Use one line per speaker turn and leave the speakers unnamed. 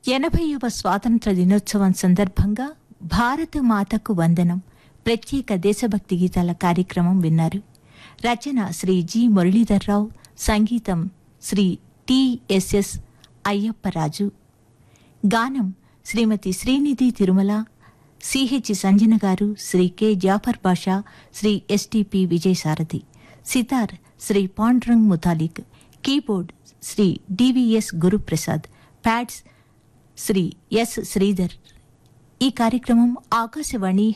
ఎనభైవ స్వాతంత్ర దినోత్సవం సందర్భంగా భారత మాతకు వందనం ప్రత్యేక దేశభక్తి గీతాల కార్యక్రమం విన్నారు రచన శ్రీ జి మురళీధర్రావు సంగీతం శ్రీ టిఎస్ఎస్ అయ్యప్పరాజు గానం శ్రీమతి శ్రీనిధి తిరుమల సిహెచ్ సంజన గారు Sri K Jafar Basha Sri STP Vijayasarathi sitar Sri Pandrang Mutalik keyboard Sri DVS Guruprasad pads Sri S Sridhar ఈ కార్యక్రమం ఆకాశవాణి